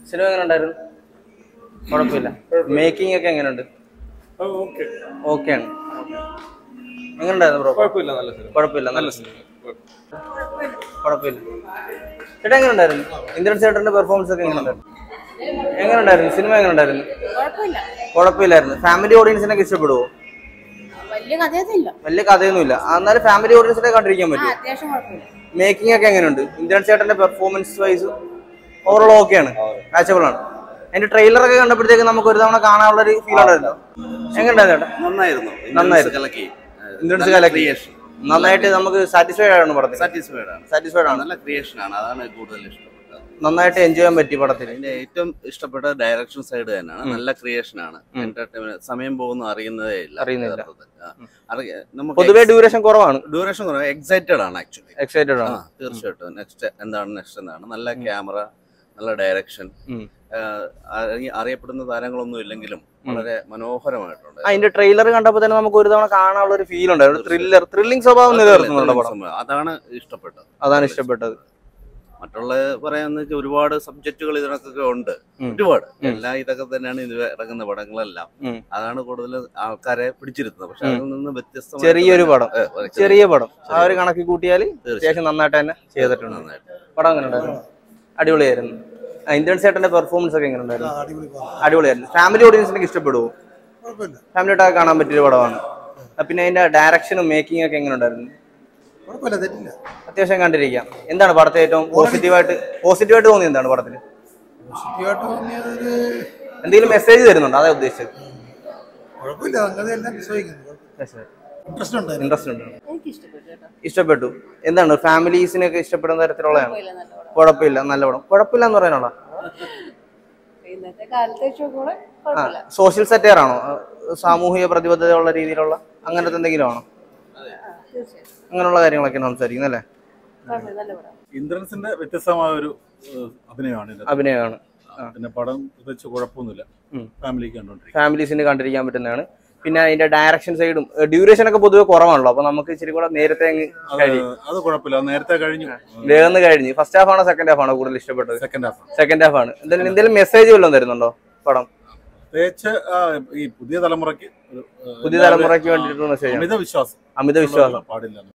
Cinema എങ്ങനെ ഉണ്ടായിരുന്നു കുഴപ്പമില്ല മേക്കിംഗ് ഒക്കെ എങ്ങനെയുണ്ട് ഓക്കെ ഓക്കെ ആണ് എങ്ങനെ ഉണ്ടായിരുന്നു ബ്രോ കുഴപ്പമില്ല നല്ല സിനിമ കുഴപ്പമില്ല നല്ല സിനിമ കുഴപ്പമില്ല ചേട്ടാ എങ്ങനെ ഉണ്ടായിരുന്നു ഇന്ദ്രൻ ചേട്ടന്റെ പെർഫോമൻസ് ഒക്കെ എങ്ങനെ ഉണ്ടായിരുന്നു എങ്ങനെ ഉണ്ടായിരുന്നു സിനിമ എങ്ങനെ ഉണ്ടായിരുന്നു കുഴപ്പമില്ല കുഴപ്പമില്ലായിരുന്നു ഫാമിലി ഓഡിയൻസിനൊക്കെ ഇഷ്ടപ്പെടുവോ വലിയ കഥയൊന്നുമില്ല വലിയ കഥയൊന്നുമില്ല എന്നാലും ഫാമിലി ഓഡിയൻസിനെ കണ്ടിരിക്കാൻ ആ പറ്റും അത്യാവശ്യം കുഴപ്പമില്ല മേക്കിംഗ് ഒക്കെ എങ്ങനെയുണ്ട് ഇന്ദ്രൻ ചേട്ടന്റെ പെർഫോമൻസ് വൈസ് ഓവറോൾ ഓക്കെയാണ് മാച്ചബിൾ ആണ് അതിന്റെ ട്രെയിലർ ഒക്കെ കണ്ടപ്പോഴത്തേക്ക് നമുക്ക് ഒരു തവണ കാണാനുള്ള ഒരു ഫീൽ ഉണ്ടായിരുന്നു എങ്ങനെയുണ്ടായിരുന്നു ചേട്ടാ നന്നായിരുന്നു നന്നായിരുന്നു. കലക്കി ഇന്ദ്രൻസ് കലക്കി നന്നായിട്ട് നമുക്ക് സാറ്റിസ്ഫൈഡ് ആണ് പടത്തിൽ സാറ്റിസ്ഫൈഡ് ആണ് സാറ്റിസ്ഫൈഡ് ആണ് നല്ല ക്രിയേഷൻ ആണ് അതാണ് കൂടുതൽ ഇഷ്ടപ്പെട്ടത് നന്നായിട്ട് എൻജോയ് ചെയ്യാൻ പറ്റി പടത്തിൽ അതിന്റെ ഏറ്റവും ഇഷ്ടപ്പെട്ട ഡയറക്ഷൻ സൈഡ് തന്നെയാണ് നല്ല ക്രിയേഷൻ ആണ് എന്റർടൈൻമെന്റ് സമയം പോകുന്ന അറിയുന്നതേ ഇല്ല അറിയുന്നില്ല. യഥാർത്ഥത്തിൽ. ആ. അറിയ- നമുക്ക് പൊതുവേ ഡ്യൂറേഷൻ കുറവാണ് ഡ്യൂറേഷൻ കുറവ് എക്സൈറ്റഡ് ആണ് ആക്ച്വലി എക്സൈറ്റഡ് ആ ആണ് തീർച്ചയായിട്ടും നെക്സ്റ്റ് എന്താണ് നെക്സ്റ്റ് എന്താണ് നല്ല ക്യാമറ നല്ല ഡയറക്ഷൻ ഉം. അറിയപ്പെടുന്ന താരങ്ങളൊന്നും ഇല്ലെങ്കിലും വളരെ മനോഹരമായിട്ടുണ്ട് അതിന്റെ ട്രെയിലർ കണ്ടപ്പോൾ തന്നെ നമുക്ക് ഒരു തവണ കാണാനുള്ള ഒരു ഫീൽ ഉണ്ടായിരുന്നു ത്രില്ലർ ത്രില്ലിംഗ് സ്വഭാവം നിലനിർത്തുന്നുണ്ട് പടം അതാണ് ഇഷ്ടപ്പെട്ടത് അതാണ് ഇഷ്ടപ്പെട്ടത് മറ്റുള്ള പറയാന്ന് വെച്ചാൽ ഒരുപാട് സബ്ജക്റ്റുകൾ ഇതിനൊക്കെ ഉണ്ട് ഉം. ഒരുപാട് എല്ലാ ഇതൊക്കെ തന്നെയാണ് ഇത് ഇറങ്ങുന്ന പടങ്ങളെല്ലാം ഉം. അതാണ് കൂടുതൽ ആൾക്കാരെ പിടിച്ചിരുത്തുന്നത് പക്ഷെ അതിൽ നിന്ന് വ്യത്യസ്തമായിട്ട് ചെറിയൊരു തന്നെ- പടം ഏ, ഒരു ചെറിയ പടം ആ ഒരു കണക്കി കൂട്ടിയാൽ തീർച്ചയായും. അത്യാവശ്യം നന്നായിട്ട് തന്നെ ചെയ്തിട്ടുണ്ട് നന്നായിട്ട്. പടം എങ്ങനെ ഉണ്ടായിരുന്നു അടിപൊളിയായിരുന്നു ആ, ഇന്ദ്രൻ ചേട്ടന്റെ പെർഫോമൻസ് ഒക്കെ എങ്ങനെ ഉണ്ടായിരുന്നു അടിപൊളി പടം. അടിപൊളിയായിരുന്നു ഫാമിലി ഓഡിയൻസിനൊക്കെ ഇഷ്ടപ്പെടുവോ കുഴപ്പമില്ല ഫാമിലി ആയിട്ടൊക്കെ കാണാൻ പറ്റിയ പടമാണ് ആ, പിന്നെ അതിന്റെ ഡയറക്ഷനും മേക്കിംഗ് ഒക്കെ എങ്ങനെ ഉണ്ടായിരുന്നു കുഴപ്പമില്ല തെറ്റില്ല അത്യാവശ്യം കണ്ടിരിക്കാം എന്താണ് പടത്തെ ഏറ്റവും പോസിറ്റീവായിട്ട് പോസിറ്റീവായിട്ട് തോന്നിയത് എന്താണ് പടത്തിൽ പോസിറ്റീവായിട്ട് തോന്നിയത് ഒരു എന്തെങ്കിലും മെസ്സേജ് തരുന്നുണ്ടോ അതാ ഉദ്ദേശിച്ചത് കുഴപ്പമില്ല സംഗതി എല്ലാം വിശ്വസിക്കുന്നു ഇൻട്രസ്റ്റ് ഉണ്ടായിരുന്നു ഇൻട്രസ്റ്റ് ഉണ്ട് എനിക്ക് ഇഷ്ടപ്പെട്ടു കേട്ടോ ഇഷ്ടപ്പെട്ടു എന്താണ് ഫാമിലീസിനൊക്കെ ഇഷ്ടപ്പെടുന്ന തരത്തിലുള്ളതാണ് കുഴപ്പമില്ല നല്ല പടം കുഴപ്പമില്ല നല്ല പടം കുഴപ്പമില്ല എന്ന് പറയാനുള്ള ഇന്നത്തെ കാലത്ത് വെച്ച് നോക്കുമ്പോൾ ആ കുഴപ്പമില്ല സോഷ്യൽ സെറ്റയർ ആണോ ആ, സാമൂഹിക പ്രതിബദ്ധതയുള്ള രീതിയിലുള്ള അങ്ങനത്തെ എന്തെങ്കിലും ആണോ തീർച്ചയായും അങ്ങനെയുള്ള കാര്യങ്ങളൊക്കെ സംസാരിക്കുന്നത് അല്ലേ കുഴപ്പമില്ല നല്ല പടം ഇന്ദ്രൻസിന്റെ വ്യത്യസ്തമായ ഒരു ഏഹ്, അഭിനയമാണ് ഇത് അഭിനയമാണ് പിന്നെ പടം വെച്ച് കുഴപ്പമൊന്നുമില്ല ഉം. ഫാമിലിക്ക് കണ്ടോണ്ടിരിക്കും ഫാമിലീസിന് കണ്ടിരിക്കാൻ പറ്റുന്നതാണ് പിന്നെ അതിന്റെ ഡയറക്ഷൻ സൈഡും ഡ്യൂറേഷൻ ഒക്കെ പൊതുവെ കുറവാണല്ലോ അപ്പൊ നമുക്ക് ഇച്ചിരി കൂടെ നേരത്തെ അങ്ങ് കഴിയും അത് കുഴപ്പമില്ല അത് നേരത്തെ കഴിഞ്ഞു വേഗം കഴിഞ്ഞ് ഫസ്റ്റ് ഹാഫ് ആണോ സെക്കൻഡ് ഹാഫ് ആണോ കൂടുതൽ ഇഷ്ടപ്പെട്ടത് സെക്കൻഡ് ഹാഫ് സെക്കൻഡ് ഹാഫ് ആണ് എന്തെങ്കിലും എന്തെങ്കിലും മെസ്സേജ് വല്ലതും തരുന്നുണ്ടോ പടം പ്രത്യേകിച്ച് ആ, ഈ പുതിയ തലമുറയ്ക്ക് ഒരു, ഏഹ്, പുതിയ തലമുറയ്ക്ക് വേണ്ടിയിട്ടുള്ള മെസ്സേജ് അമിത വിശ്വാസം അമിത വിശ്വാസം പാടില്ല